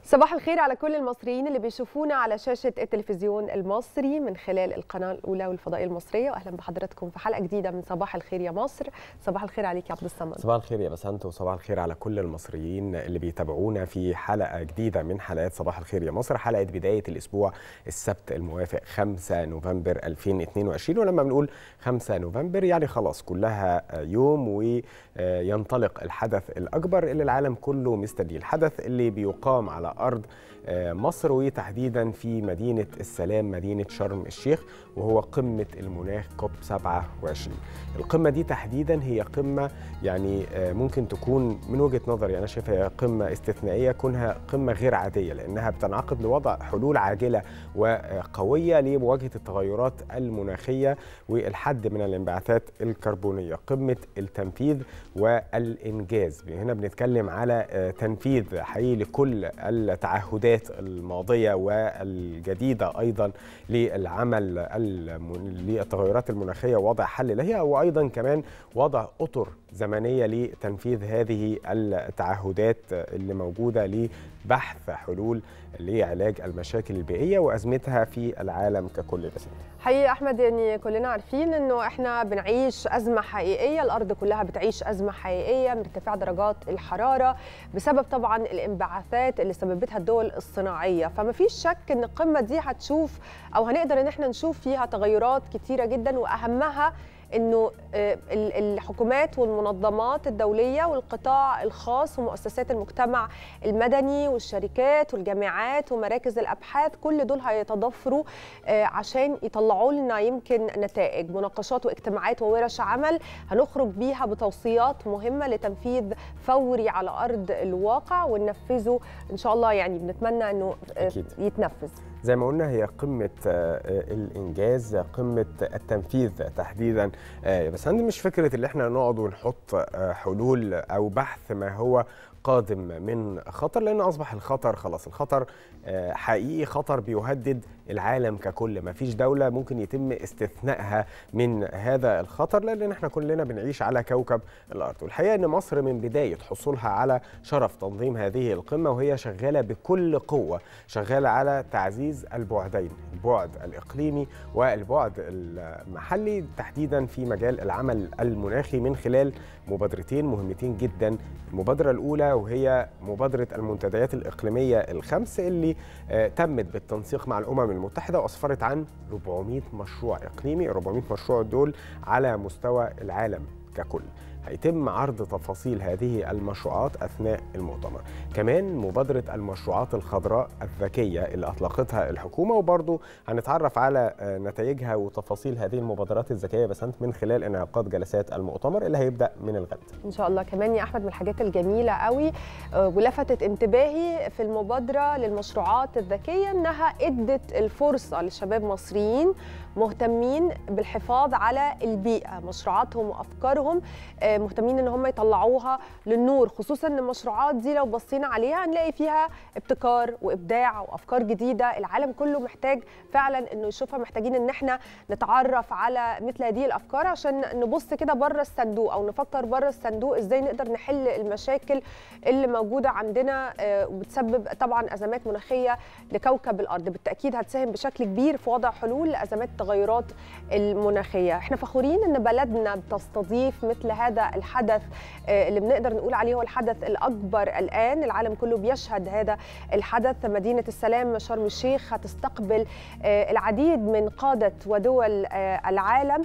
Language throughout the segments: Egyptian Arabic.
صباح الخير على كل المصريين اللي بيشوفونا على شاشة التلفزيون المصري من خلال القناة الأولى والفضائية المصرية وأهلا بحضراتكم في حلقة جديدة من صباح الخير يا مصر صباح الخير عليك يا عبد الصمد صباح الخير يا بسنت وصباح الخير على كل المصريين اللي بيتابعونا في حلقة جديدة من حلقات صباح الخير يا مصر حلقة بداية الأسبوع السبت الموافق 5 نوفمبر 2022 ولما بنقول 5 نوفمبر يعني خلاص كلها يوم وينطلق الحدث الأكبر اللي العالم كله مستنيه الحدث اللي بيقام على أرض مصر وتحديدا في مدينة السلام مدينة شرم الشيخ وهو قمة المناخ كوب 27 القمة دي تحديدا هي قمة يعني ممكن تكون من وجهة نظري أنا شايفها قمة استثنائية كونها قمة غير عادية لأنها بتنعقد لوضع حلول عاجلة وقوية لمواجهة التغيرات المناخية والحد من الانبعاثات الكربونية قمة التنفيذ والإنجاز هنا بنتكلم على تنفيذ حقيقي لكل التعهدات الماضية والجديدة أيضا للعمل للتغيرات المناخية ووضع حل لها وأيضا كمان وضع أطر زمنية لتنفيذ هذه التعهدات اللي موجودة لبحث حلول لعلاج المشاكل البيئية وأزمتها في العالم ككل بس حقيقي احمد يعني كلنا عارفين انه احنا بنعيش ازمه حقيقيه الارض كلها بتعيش ازمه حقيقيه من ارتفاع درجات الحراره بسبب طبعا الانبعاثات اللي سببتها الدول الصناعيه فما فيش شك ان القمه دي هتشوف او هنقدر ان احنا نشوف فيها تغيرات كتيره جدا واهمها انه الحكومات والمنظمات الدوليه والقطاع الخاص ومؤسسات المجتمع المدني والشركات والجامعات ومراكز الابحاث كل دول هيتضافروا عشان يطلعوا لنا يمكن نتائج مناقشات واجتماعات وورش عمل هنخرج بيها بتوصيات مهمه لتنفيذ فوري على ارض الواقع وننفذه ان شاء الله يعني بنتمنى انه أكيد. يتنفذ زي ما قلنا هي قمة الإنجاز قمة التنفيذ تحديدا بس عندي مش فكرة اللي احنا نقعد ونحط حلول أو بحث ما هو قادم من خطر لان اصبح الخطر خلاص الخطر حقيقي خطر بيهدد العالم ككل ما فيش دوله ممكن يتم استثنائها من هذا الخطر لان احنا كلنا بنعيش على كوكب الارض والحقيقه ان مصر من بدايه حصولها على شرف تنظيم هذه القمه وهي شغاله بكل قوه شغاله على تعزيز البعدين البعد الاقليمي والبعد المحلي تحديدا في مجال العمل المناخي من خلال مبادرتين مهمتين جدا المبادره الاولى وهي مبادرة المنتديات الإقليمية الخمس اللي تمت بالتنسيق مع الأمم المتحدة وأسفرت عن 400 مشروع إقليمي 400 مشروع دول على مستوى العالم ككل هيتم عرض تفاصيل هذه المشروعات اثناء المؤتمر كمان مبادره المشروعات الخضراء الذكيه اللي اطلقتها الحكومه وبرضه هنتعرف على نتائجها وتفاصيل هذه المبادرات الذكيه بس من خلال انعقاد جلسات المؤتمر اللي هيبدا من الغد ان شاء الله كمان يا احمد من الحاجات الجميله قوي ولفتت انتباهي في المبادره للمشروعات الذكيه انها ادت الفرصه لشباب مصريين مهتمين بالحفاظ على البيئه مشروعاتهم وافكارهم مهتمين ان هم يطلعوها للنور خصوصا ان المشروعات دي لو بصينا عليها هنلاقي فيها ابتكار وابداع وافكار جديده العالم كله محتاج فعلا انه يشوفها محتاجين ان احنا نتعرف على مثل هذه الافكار عشان نبص كده بره الصندوق او نفكر بره الصندوق ازاي نقدر نحل المشاكل اللي موجوده عندنا وبتسبب طبعا ازمات مناخيه لكوكب الارض بالتاكيد هتساهم بشكل كبير في وضع حلول لازمات التغيرات المناخيه احنا فخورين ان بلدنا بتستضيف مثل هذا الحدث اللي بنقدر نقول عليه هو الحدث الاكبر الان العالم كله بيشهد هذا الحدث مدينه السلام شرم الشيخ هتستقبل العديد من قاده ودول العالم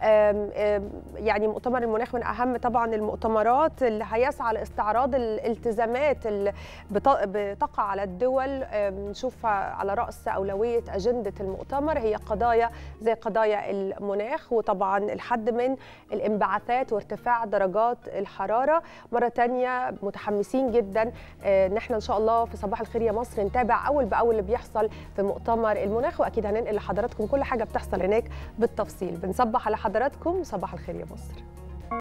يعني مؤتمر المناخ من اهم طبعا المؤتمرات اللي هيسعى لاستعراض الالتزامات اللي بتقع على الدول نشوف على راس اولويه اجنده المؤتمر هي قضايا زي قضايا المناخ وطبعا الحد من الانبعاثات وارتفاع درجات الحراره مره تانية متحمسين جدا ان احنا ان شاء الله في صباح الخير يا مصر نتابع اول باول اللي بيحصل في مؤتمر المناخ واكيد هننقل لحضراتكم كل حاجه بتحصل هناك بالتفصيل بنصبح على حضراتكم صباح الخير يا مصر